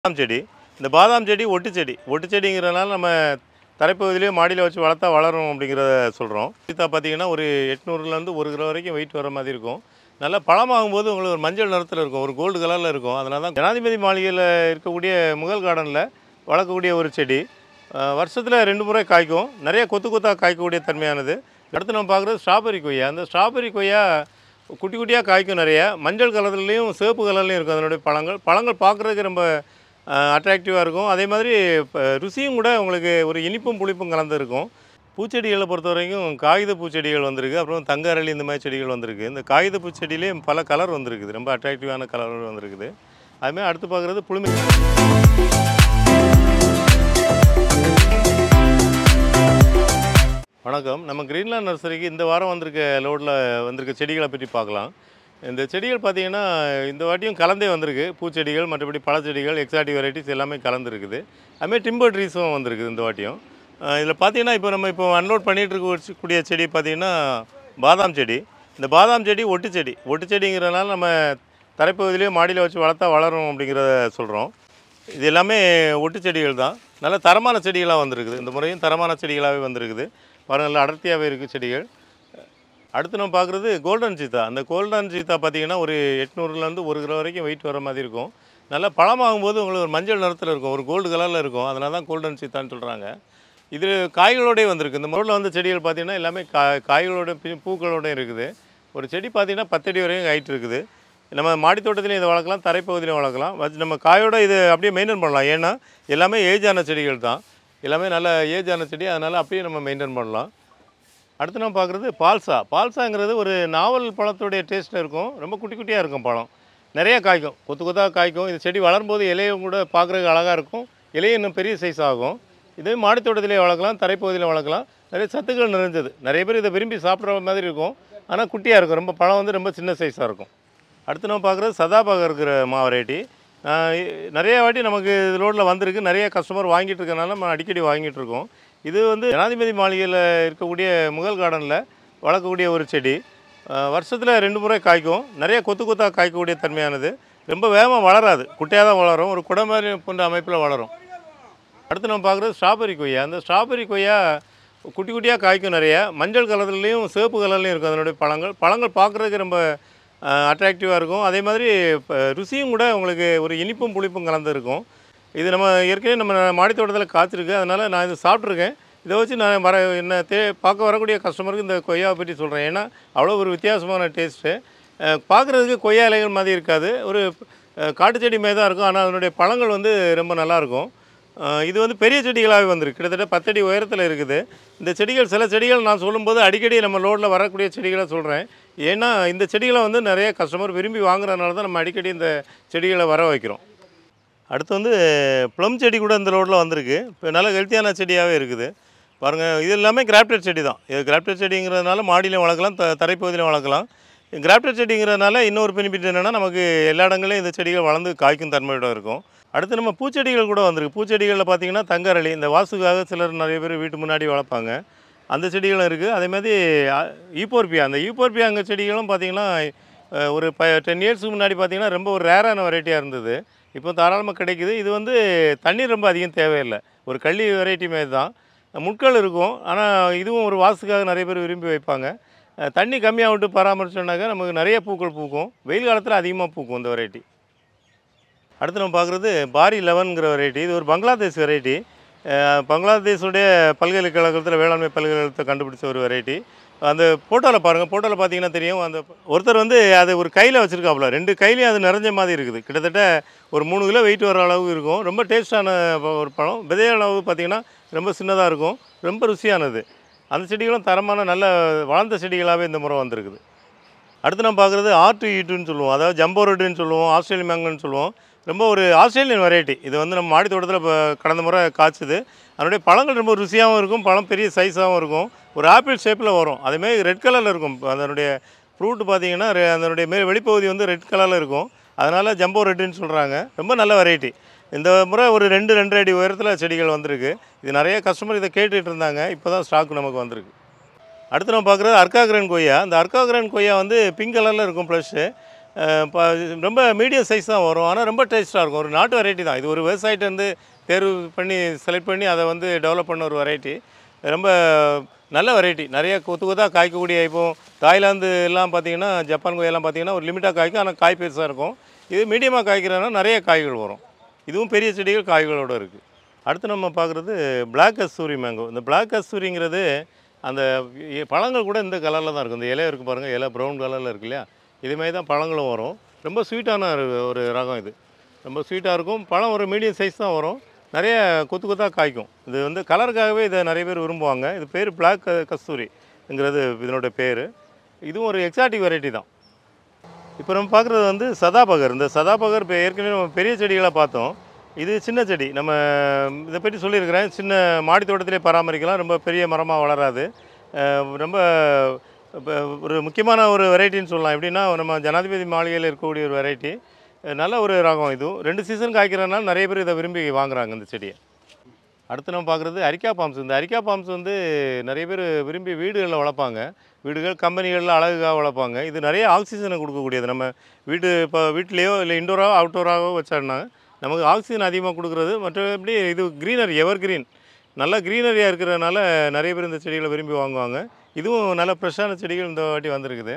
பாதாம் செடி இந்த பாதாம் செடி ஒட்டு செடி ஒட்டு செடிங்கிறதுனால நம்ம தரைப்பகுதியிலேயே மாடியில் வச்சு வளர்த்தா வளரும் அப்படிங்கிறத சொல்கிறோம் சீத்தா பார்த்தீங்கன்னா ஒரு எட்நூறுலேருந்து ஒரு கிலோ வரைக்கும் வெயிட் வர மாதிரி இருக்கும் நல்லா பழமாகும் போது உங்களுக்கு ஒரு மஞ்சள் நிறத்தில் இருக்கும் ஒரு கோல்டு கலரில் இருக்கும் அதனால தான் ஜனாதிபதி மாளிகையில் இருக்கக்கூடிய முகல் கார்டனில் வளர்க்கக்கூடிய ஒரு செடி வருஷத்தில் ரெண்டு முறை காய்க்கும் நிறைய கொத்து கொத்தாக காய்க்கக்கூடிய தன்மையானது அடுத்து நம்ம பார்க்குறது ஸ்ட்ராபெரி கொய்யா அந்த ஸ்ட்ராபெரி கொய்யா குட்டி குட்டியாக காய்க்கும் நிறைய மஞ்சள் கலர்லேயும் சிவப்பு கலர்லேயும் இருக்கும் அதனுடைய பழங்கள் பழங்கள் பார்க்குறதுக்கு ரொம்ப அட்ராக்டிவாக இருக்கும் அதே மாதிரி ப- ருசியும் கூட உங்களுக்கு ஒரு இனிப்பும் புளிப்பும் கலந்து இருக்கும் பூச்செடிகளை பொறுத்த வரைக்கும் காகித பூச்செடிகள் வந்திருக்கு அப்புறம் தங்க அரளி இந்த மாதிரி செடிகள் வந்திருக்கு இந்த காகித பூச்செடியிலே பல கலர் வந்திருக்குது ரொம்ப அட்ராக்டிவான கலர் வந்திருக்குது அதுமாதிரி அடுத்து பார்க்குறது புளிமை வணக்கம் நம்ம கிரீன்லேண்ட் நர்சரிக்கு இந்த வாரம் வந்திருக்க லோடில் வந்திருக்க செடிகளை பற்றி பார்க்கலாம் இந்த செடிகள் பார்த்தீங்கன்னா இந்த வாட்டியும் கலந்தே வந்திருக்கு பூச்செடிகள் மற்றபடி பழச்செடிகள் எக்ஸாட்டிக் வெரைட்டிஸ் எல்லாமே கலந்துருக்குது அதுமாதிரி டிம்பர் ட்ரீஸும் வந்திருக்குது இந்த வாட்டியும் இதில் பார்த்தீங்கன்னா இப்போ நம்ம இப்போ அன்லோட் பண்ணிகிட்டு இருக்கக்கூடிய செடி பார்த்தீங்கன்னா பாதாம் செடி இந்த பாதாம் செடி ஒட்டு செடி ஒட்டு செடிங்கிறதுனால நம்ம தரைப்பகுதியிலேயே மாடியில் வச்சு வளர்த்தா வளரும் அப்படிங்கிறத சொல்கிறோம் இது எல்லாமே ஒட்டு செடிகள் தான் நல்ல தரமான செடிகளாக வந்திருக்குது இந்த முறையும் தரமான செடிகளாகவே வந்திருக்குது பாருங்க நல்லா அடர்த்தியாகவே இருக்குது செடிகள் அடுத்து நம்ம பார்க்குறது கோல்டன் சீத்தா அந்த கோல்டன் சீத்தா பார்த்தீங்கன்னா ஒரு எட்நூறுலேருந்து ஒரு கிலோ வரைக்கும் வெயிட் வர மாதிரி இருக்கும் நல்லா பழமாகும் போது உங்களுக்கு ஒரு மஞ்சள் நிறத்தில் இருக்கும் ஒரு கோல்டு கலரில் இருக்கும் அதனால தான் கோல்டன் சீத்தான்னு சொல்கிறாங்க இது காய்களோடய வந்திருக்கு இந்த முறையில் வந்த செடிகள் பார்த்தீங்கன்னா எல்லாமே கா காய்களோட பி- பூக்களோடயும் இருக்குது ஒரு செடி பார்த்தீங்கன்னா பத்தடி வரையும் ஹைட் இருக்குது நம்ம மாடி தோட்டத்துலையும் இதை வளர்க்கலாம் தரைப்பகுதியிலையும் வளர்க்கலாம் வச்சு நம்ம காயோட இது அப்படியே மெயின்டைன் பண்ணலாம் ஏன்னா எல்லாமே ஏஜ் ஆன செடிகள் தான் எல்லாமே நல்ல ஏஜ் ஆன செடி அதனால் அப்படியே நம்ம மெயின்டைன் பண்ணலாம் அடுத்து நம்ம பார்க்குறது பால்சா பால்சாங்கிறது ஒரு நாவல் பழத்துடைய டேஸ்ட்டில் இருக்கும் ரொம்ப குட்டி குட்டியாக இருக்கும் பழம் நிறைய காய்க்கும் கொத்து கொத்தாக காய்க்கும் இந்த செடி வளரும்போது இலையும் கூட பார்க்குறதுக்கு அழகாக இருக்கும் இலையும் இன்னும் பெரிய சைஸ் ஆகும் இதே மாடித் தோட்டத்திலே வளர்க்கலாம் தரைப்பகுதியில் வளர்க்கலாம் நிறைய சத்துக்கள் நிறைஞ்சது நிறைய பேர் இதை விரும்பி சாப்பிட்ற மாதிரி இருக்கும் ஆனால் குட்டியாக இருக்கும் ரொம்ப பழம் வந்து ரொம்ப சின்ன சைஸாக இருக்கும் அடுத்து நம்ம பார்க்குறது சதாபாக இருக்கிற மா வெரைட்டி நிறைய வாட்டி நமக்கு லோடில் வந்திருக்கு நிறைய கஸ்டமர் வாங்கிட்டு இருக்கனால நம்ம அடிக்கடி வாங்கிட்டு இருக்கோம் இது வந்து ஜனாதிபதி மாளிகையில் இருக்கக்கூடிய முகல் கார்டனில் வளர்க்கக்கூடிய ஒரு செடி வருஷத்தில் ரெண்டு முறை காய்க்கும் நிறைய கொத்து கொத்தாக காய்க்கக்கூடிய தன்மையானது ரொம்ப வேகமாக வளராது குட்டையாக தான் வளரும் ஒரு குடை மாதிரி போன்ற அமைப்பில் வளரும் அடுத்து நம்ம பார்க்குறது ஸ்ட்ராபெரி கொய்யா அந்த ஸ்ட்ராபெரி கொய்யா குட்டி குட்டியாக காய்க்கும் நிறைய மஞ்சள் கலர்லேயும் சிவப்பு கலர்லேயும் இருக்கும் அதனுடைய பழங்கள் பழங்கள் பார்க்குறதுக்கு ரொம்ப அட்ராக்டிவாக இருக்கும் அதே மாதிரி ப- ருசியும் கூட உங்களுக்கு ஒரு இனிப்பும் புளிப்பும் கலந்து இருக்கும் இது நம்ம ஏற்கனவே நம்ம மாடி தோட்டத்தில் காய்ச்சிருக்கு அதனால் நான் இது சாப்பிட்ருக்கேன் இதை வச்சு நான் வர என்ன தே பார்க்க வரக்கூடிய கஸ்டமருக்கு இந்த கொய்யாவை பற்றி சொல்கிறேன் ஏன்னா அவ்வளோ ஒரு வித்தியாசமான டேஸ்ட்டு பார்க்குறதுக்கு கொய்யா இலைகள் மாதிரி இருக்காது ஒரு அஹ், காட்டு செடி மாதிரி தான் இருக்கும் ஆனால் அதனுடைய பழங்கள் வந்து ரொம்ப நல்லாயிருக்கும் அஹ் இது வந்து பெரிய செடிகளாகவே வந்திருக்கு கிட்டத்தட்ட பத்தடி உயரத்தில் இருக்குது இந்த செடிகள் சில செடிகள் நான் சொல்லும்போது அடிக்கடி நம்ம லோடில் வரக்கூடிய செடிகளை சொல்கிறேன் ஏன்னா இந்த செடிகளை வந்து நிறைய கஸ்டமர் விரும்பி வாங்குறதுனால தான் நம்ம அடிக்கடி இந்த செடிகளை வர வைக்கிறோம் அடுத்து வந்து ப்ளம் செடி கூட இந்த ரோட்டில் வந்திருக்கு இப்போ நல்ல ஹெல்த்தியான செடியாகவே இருக்குது பாருங்கள் இது எல்லாமே கிராப்டட் செடி தான் இது கிராப்டட் செடிங்கிறதுனால மாடியிலையும் வளர்க்கலாம் த தரைப்பகுதியிலையும் வளர்க்கலாம் கிராப்டட் செடிங்கிறதுனால இன்னொரு பெனிஃபிட் என்னென்னா நமக்கு எல்லா இடங்களையும் இந்த செடிகள் வளர்ந்து காய்க்கும் தன்மையோட இருக்கும் அடுத்து நம்ம பூச்செடிகள் கூட வந்திருக்கு பூச்செடிகளில் பார்த்தீங்கன்னா தங்கரளி இந்த வாசுக்காக சிலர் நிறைய பேர் வீட்டு முன்னாடி வளர்ப்பாங்க அந்த செடிகளும் இருக்குது அதே மாதிரி ஈப்போர்பியா அந்த ஈப்போர்பியாங்க செடிகளும் பார்த்தீங்கன்னா அஹ், ஒரு ப டென் இயர்ஸ்க்கு முன்னாடி பார்த்தீங்கன்னா ரொம்ப ஒரு ரேரான வெரைட்டியாக இருந்தது இப்போ தாராளமாக கிடைக்குது இது வந்து தண்ணீர் ரொம்ப அதிகம் தேவையில்லை ஒரு கள்ளி வெரைட்டி மாதிரி தான் முட்கள் இருக்கும் ஆனால் இதுவும் ஒரு வாசுக்காக நிறைய பேர் விரும்பி வைப்பாங்க அஹ், தண்ணி கம்மியாக விட்டு பராமரிச்சோம்னாக்கா நமக்கு நிறைய பூக்கள் பூக்கும் வெயில் காலத்தில் அதிகமாக பூக்கும் இந்த வெரைட்டி அடுத்து நம்ம பார்க்குறது பாரி லெவன்ங்கிற வெரைட்டி இது ஒரு பங்களாதேஷ் வெரைட்டி பங்களாதேஷுடைய பல்கலைக்கழகத்தில் வேளாண்மை பல்கலைக்கழகத்தை கண்டுபிடிச்ச ஒரு வெரைட்டி அந்த ஃபோட்டோவில் பாருங்கள் ஃபோட்டோவில் பார்த்தீங்கன்னா தெரியும் அந்த ஒருத்தர் வந்து அது ஒரு கையில் வச்சுருக்காப்புல ரெண்டு கையிலையும் அது நிறைஞ்ச மாதிரி இருக்குது கிட்டத்தட்ட ஒரு மூணு கிலோ வெயிட் வர அளவு இருக்கும் ரொம்ப டேஸ்டான ஒரு பழம் விதை அளவு பார்த்தீங்கன்னா ரொம்ப சின்னதாக இருக்கும் ரொம்ப ருசியானது அந்த செடிகளும் தரமான நல்ல வளர்ந்த செடிகளாகவே இந்த முறை வந்திருக்குது அடுத்து நம்ம பார்க்குறது ஆர்ட் ஈட்டுன்னு சொல்லுவோம் அதாவது ஜம்போ ரெட்டுன்னு சொல்லுவோம் ஆஸ்திரேலியன் மேங்கன்னு சொல்லுவோம் ரொம்ப ஒரு ஆஸ்திரேலியன் வெரைட்டி இது வந்து நம்ம மாடி தோட்டத்தில் இப்போ கடந்த முறை காய்ச்சுது அதனுடைய பழங்கள் ரொம்ப ருசியாகவும் இருக்கும் பழம் பெரிய சைஸாகவும் இருக்கும் ஒரு ஆப்பிள் ஷேப்பில் வரும் அதேமாதிரி ரெட் கலரில் இருக்கும் அதனுடைய ஃப்ரூட் பார்த்தீங்கன்னா ரெ- அதனுடைய மே வெளிப்பகுதி வந்து ரெட் கலரில் இருக்கும் அதனால் ஜம்போ ரெட்டுன்னு சொல்கிறாங்க ரொம்ப நல்ல வெரைட்டி இந்த முறை ஒரு ரெண்டு ரெண்டு அடி உயரத்தில் செடிகள் வந்திருக்கு இது நிறைய கஸ்டமர் இதை கேட்டுட்டு இருந்தாங்க இப்போ தான் ஸ்டாக் நமக்கு வந்திருக்கு அடுத்து நம்ம பார்க்குறது அர்க்காகிரன் கொய்யா இந்த அர்க்காகிரன் கொய்யா வந்து பிங்க் கலரில் இருக்கும் ப்ளஷ்ஷு அஹ் ப ரொம்ப மீடியம் சைஸ் தான் வரும் ஆனால் ரொம்ப டேஸ்ட்டாக இருக்கும் ஒரு நாட்டு வெரைட்டி தான் இது ஒரு விவசாயிட்டேருந்து தேர்வு பண்ணி செலக்ட் பண்ணி அதை வந்து டெவலப் பண்ண ஒரு வெரைட்டி ரொம்ப நல்ல வெரைட்டி நிறைய கொத்து கொத்தாக காய்க்கக்கூடிய இப்போ தாய்லாந்து எல்லாம் பார்த்தீங்கன்னா ஜப்பான் கொய்யெல்லாம் பார்த்தீங்கன்னா ஒரு லிமிட்டாக காய்க்கும் ஆனால் காய் பெருசாக இருக்கும் இது மீடியமாக காய்க்கிறதுனால நிறைய காய்கள் வரும் இதுவும் பெரிய செடிகள் காய்களோடு இருக்குது அடுத்து நம்ம பார்க்குறது Black கஸ்தூரி மேங்கோ இந்த Black கஸ்தூரிங்கிறது அந்த இ- பழங்கள் கூட இந்த கலரில் தான் இருக்கும் இந்த இலை இருக்குது பாருங்கள் இலை ப்ரௌன் கலரில் இருக்கு இல்லையா இதுமாதிரி தான் பழங்களும் வரும் ரொம்ப ஸ்வீட்டான ஒரு- ஒரு ரகம் இது ரொம்ப ஸ்வீட்டாக இருக்கும் பழம் ஒரு மீடியம் சைஸ் தான் வரும் நிறைய கொத்து கொத்தாக காய்க்கும் இது வந்து கலருக்காகவே இதை நிறைய பேர் விரும்புவாங்க இது பேர் Black க- கஸ்தூரிங்கிறது இதனோட பேர் இதுவும் ஒரு எக்ஸாட்டிக் வெரைட்டி தான் இப்போ நம்ம பார்க்குறது வந்து சதாபகர் இந்த சதாபகர் இப்போ ஏற்கனவே நம்ம பெரிய செடிகளை பார்த்தோம் இது சின்ன செடி நம்ம இதை பற்றி சொல்லியிருக்கிறேன் சின்ன மாடி தோட்டத்திலே பராமரிக்கலாம் ரொம்ப பெரிய மரமாக வளராது அஹ் ரொம்ப இப்போ ஒரு முக்கியமான ஒரு வெரைட்டின்னு சொல்லலாம் எப்படின்னா நம்ம ஜனாதிபதி மாளிகையில் இருக்கக்கூடிய ஒரு வெரைட்டி நல்ல ஒரு ரகம் இதுவும் ரெண்டு சீசன் காய்க்கிறதுனால நிறைய பேர் இதை விரும்பி வாங்குறாங்க இந்த செடியை அடுத்து நம்ம பார்க்குறது அரிக்கா பாம்ஸ் இந்த அரிக்கா பாம்ஸ் வந்து நிறைய பேர் விரும்பி வீடுகளில் வளர்ப்பாங்க வீடுகள் கம்பெனிகளில் அழகுக்காக வளர்ப்பாங்க இது நிறைய ஆக்சிஜனை கொடுக்கக்கூடியது நம்ம வீட்டு இப்போ வீட்லேயோ இல்லை இண்டோராவோ அவுட்டோராவோ வச்சோம்னா நமக்கு ஆக்சிஜன் அதிகமாக கொடுக்குறது மற்றபடி இது க்ரீனரி எவர் கிரீன் நல்ல க்ரீனரியாக இருக்கிறதுனால நிறைய பேர் இந்த செடிகளை விரும்பி வாங்குவாங்க இதுவும் நல்ல ஃப்ரெஷ்ஷான செடிகள் இந்த வாட்டி வந்திருக்குது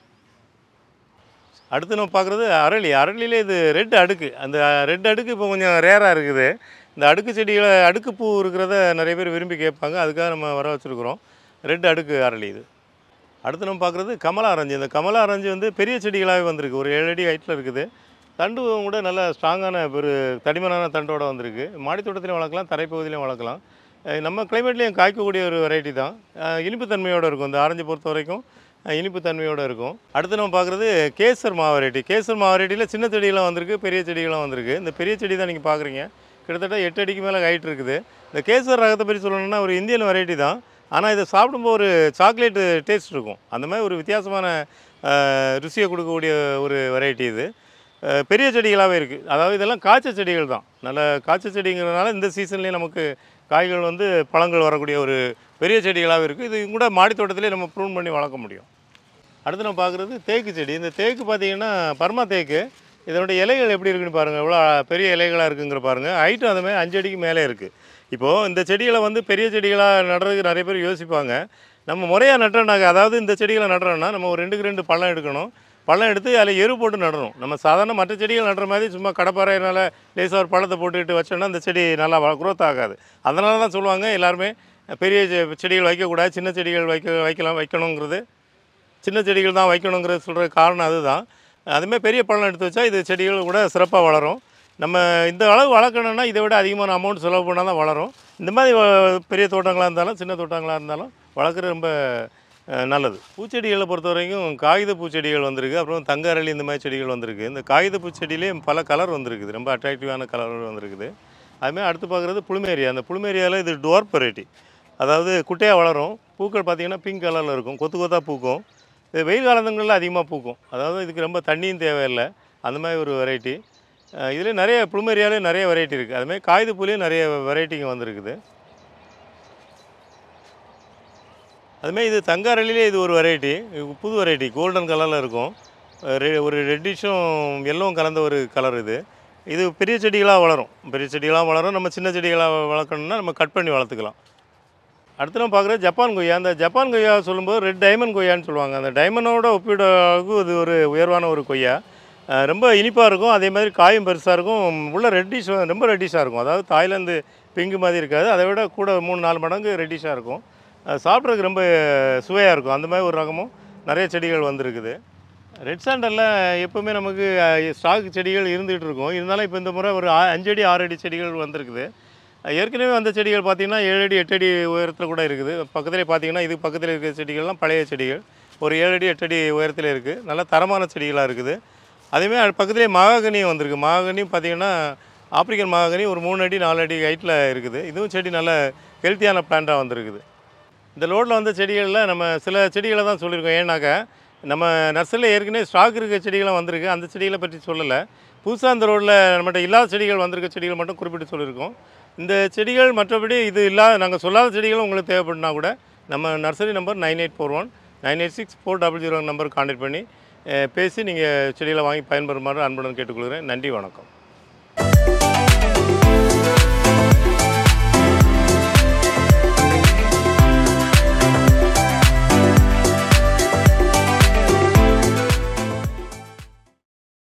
அடுத்து நம்ம பார்க்குறது அரளி அரளியிலே இது ரெட் அடுக்கு அந்த ரெட் அடுக்கு இப்போ கொஞ்சம் ரேராக இருக்குது இந்த அடுக்கு செடிகளை அடுக்கு பூ இருக்கிறத நிறைய பேர் விரும்பி கேட்பாங்க அதுக்காக நம்ம வர வச்சுருக்குறோம் ரெட் அடுக்கு அரளி இது அடுத்து நம்ம பார்க்குறது கமலா ஆரஞ்சு இந்த கமலா ஆரஞ்சு வந்து பெரிய செடிகளாகவே வந்திருக்கு ஒரு ஏழு அடி ஹைட்டில் இருக்குது தண்டு கூட நல்ல ஸ்ட்ராங்கான ஒரு தடிமனான தண்டோட வந்திருக்கு மாடி தோட்டத்திலையும் வளர்க்கலாம் தரைப்பகுதியிலையும் வளர்க்கலாம் அஹ் நம்ம கிளைமேட்லேயும் காய்க்கக்கூடிய ஒரு வெரைட்டி தான் அஹ் இனிப்பு தன்மையோடு இருக்கும் இந்த ஆரஞ்சு பொறுத்த வரைக்கும் அஹ் இனிப்பு தன்மையோடு இருக்கும் அடுத்து நம்ம பார்க்குறது கேசர் மா வெரைட்டி கேசர் மா வெரைட்டியில் சின்ன செடியெல்லாம் வந்திருக்கு பெரிய செடிகளும் வந்திருக்கு இந்த பெரிய செடி தான் நீங்கள் பார்க்குறீங்க கிட்டத்தட்ட எட்டு அடிக்கு மேலே ஹைட் இருக்குது இந்த கேசர் ரகத்தை பற்றி சொல்லணும்னா ஒரு இந்தியன் வெரைட்டி தான் ஆனால் இதை சாப்பிடும்போது ஒரு சாக்லேட்டு டேஸ்ட் இருக்கும் அந்த மாதிரி ஒரு வித்தியாசமான அஹ், ருசியை கொடுக்கக்கூடிய ஒரு வெரைட்டி இது அஹ், பெரிய செடிகளாகவே இருக்குது அதாவது இதெல்லாம் காய்ச்ச செடிகள் தான் நல்ல காய்ச்ச செடிங்கிறதுனால இந்த சீசன்லேயே நமக்கு காய்கள் வந்து பழங்கள் வரக்கூடிய ஒரு பெரிய செடிகளாகவே இருக்குது இது கூட மாடி தோட்டத்திலே நம்ம ப்ரூன் பண்ணி வளர்க்க முடியும் அடுத்து நம்ம பார்க்குறது தேக்கு செடி இந்த தேக்கு பார்த்தீங்கன்னா பர்மா தேக்கு இதனுடைய இலைகள் எப்படி இருக்குன்னு பாருங்கள் எவ்வளோ பெரிய இலைகளாக இருக்குங்கிற பாருங்கள் ஹைட்டும் அந்த மாதிரி அஞ்சு அடிக்கு மேலே இருக்குது இப்போது இந்த செடிகளை வந்து பெரிய செடிகளாக நடுறதுக்கு நிறைய பேர் யோசிப்பாங்க நம்ம முறையாக நட்டுறோம்னாக்க அதாவது இந்த செடிகளை நடுறோம்னா நம்ம ஒரு ரெண்டுக்கு ரெண்டு பள்ளம் எடுக்கணும் பள்ளம் எடுத்து அதில் எரு போட்டு நடணும் நம்ம சாதாரண மற்ற செடிகள் நடுற மாதிரி சும்மா கடப்பாறையினால லேசாக ஒரு பழத்தை போட்டுக்கிட்டு வச்சோம்னா அந்த செடி நல்லா க்ரோத் ஆகாது அதனால தான் சொல்லுவாங்க எல்லாருமே பெரிய செ- செடிகள் வைக்கக்கூடாது சின்ன செடிகள் வைக்க வைக்கலாம் வைக்கணுங்கிறது சின்ன செடிகள் தான் வைக்கணுங்கிறது சொல்கிற காரணம் அதுதான் அதுமாதிரி பெரிய பழம் எடுத்து வச்சா இது செடிகள் கூட சிறப்பாக வளரும் நம்ம இந்த அளவு வளர்க்கணும்னா இதை விட அதிகமான அமௌண்ட் செலவு பண்ணால் தான் வளரும் இந்த மாதிரி வ- பெரிய தோட்டங்களாக இருந்தாலும் சின்ன தோட்டங்களாக இருந்தாலும் வளர்க்குறது ரொம்ப அஹ், நல்லது பூச்செடிகளை பொறுத்த வரைக்கும் காகித பூச்செடிகள் வந்திருக்கு அப்புறம் தங்க அரளி இந்த மாதிரி செடிகள் வந்திருக்கு இந்த காகித பூச்செடியிலே பல கலர் வந்திருக்குது ரொம்ப அட்ராக்டிவான கலர் வந்திருக்குது அதுமாதிரி அடுத்து பார்க்குறது புளுமேரியா அந்த புளுமேரியாவில் இது டுவார்ப் வெரைட்டி அதாவது குட்டையாக வளரும் பூக்கள் பார்த்திங்கன்னா பிங்க் கலரில் இருக்கும் கொத்து கொத்தாக பூக்கும் இது வெயில் காலங்களில் அதிகமாக பூக்கும் அதாவது இதுக்கு ரொம்ப தண்ணியும் தேவையில்லை அந்த மாதிரி ஒரு வெரைட்டி இதில் நிறைய புளுமேரியாலே நிறைய வெரைட்டி இருக்குது அதுமாதிரி காகித பூலேயும் நிறைய வெரைட்டிங்க வந்திருக்குது அதுமாதிரி இது தங்க அரளிலே இது ஒரு வெரைட்டி புது வெரைட்டி கோல்டன் கலரில் இருக்கும் ரெ- ஒரு ரெட்டிஷும் எல்லோவும் கலந்த ஒரு கலர் இது இது பெரிய செடிகளாக வளரும் பெரிய செடிகளாக வளரும் நம்ம சின்ன செடிகளாக வளர்க்கணும்னா நம்ம கட் பண்ணி வளர்த்துக்கலாம் அடுத்து நம்ம பார்க்குறது ஜப்பான் கொய்யா அந்த ஜப்பான் கொய்யா சொல்லும்போது ரெட் டைமண்ட் கொய்யான்னு சொல்லுவாங்க அந்த டைமண்டோட ஒப்பிடக்கு இது ஒரு உயர்வான ஒரு கொய்யா அஹ் ரொம்ப இனிப்பாக இருக்கும் அதே மாதிரி காயும் பெருசாக இருக்கும் உள்ள ரெட்டிஷ் ரொம்ப ரெட்டிஷாக இருக்கும் அதாவது தாய்லாந்து பிங்கு மாதிரி இருக்காது அதை விட கூட மூணு நாலு மடங்கு ரெட்டிஷாக இருக்கும் அஹ் சாப்பிட்றதுக்கு ரொம்ப சுவையாக இருக்கும் அந்த மாதிரி ஒரு ரகமும் நிறைய செடிகள் வந்திருக்குது ரெட் சாண்டலில் எப்போவுமே நமக்கு ஸ்டாக் செடிகள் இருந்துகிட்டு இருக்கும் இருந்தாலும் இப்போ இந்த முறை ஒரு ஆ- அஞ்சு அடி ஆறு அடி செடிகள் வந்திருக்குது அஹ் ஏற்கனவே வந்த செடிகள் பார்த்திங்கன்னா ஏழு அடி எட்டு அடி உயரத்தில் கூட இருக்குது பக்கத்துலேயே பார்த்தீங்கன்னா இது பக்கத்தில் இருக்கிற செடிகள்லாம் பழைய செடிகள் ஒரு ஏழு அடி எட்டு அடி உயரத்தில் இருக்குது நல்ல தரமான செடிகளாக இருக்குது அதேமாதிரி அது பக்கத்துலேயே மகாகனியும் வந்திருக்கு மகாகனியும் பார்த்தீங்கன்னா ஆப்பிரிக்கன் மகாகனி ஒரு மூணு அடி நாலு அடி ஹைட்டில் இருக்குது இதுவும் செடி நல்ல ஹெல்த்தியான பிளான்ட்டாக வந்திருக்குது இந்த லோடில் வந்த செடிகளில் நம்ம சில செடிகளை தான் சொல்லியிருக்கோம் ஏன்னாக்கா நம்ம நர்சரியில் ஏற்கனவே ஸ்டாக் இருக்க செடிகளும் வந்திருக்கு அந்த செடிகளை பற்றி சொல்லலை புதுசாக இந்த ரோட்டில் நம்மகிட்ட இல்லாத செடிகள் வந்திருக்க செடிகள் மட்டும் குறிப்பிட்டு சொல்லியிருக்கோம் இந்த செடிகள் மற்றபடி இது இல்லாத நாங்கள் சொல்லாத செடிகளும் உங்களுக்கு தேவைப்படுனா கூட நம்ம nursery number nine eight four one nine eight six four double zero number contact பண்ணி அஹ், பேசி நீங்கள் செடிகளை வாங்கி பயன்பெறுமாறு அன்புடன் கேட்டுக்கொள்கிறேன் நன்றி வணக்கம்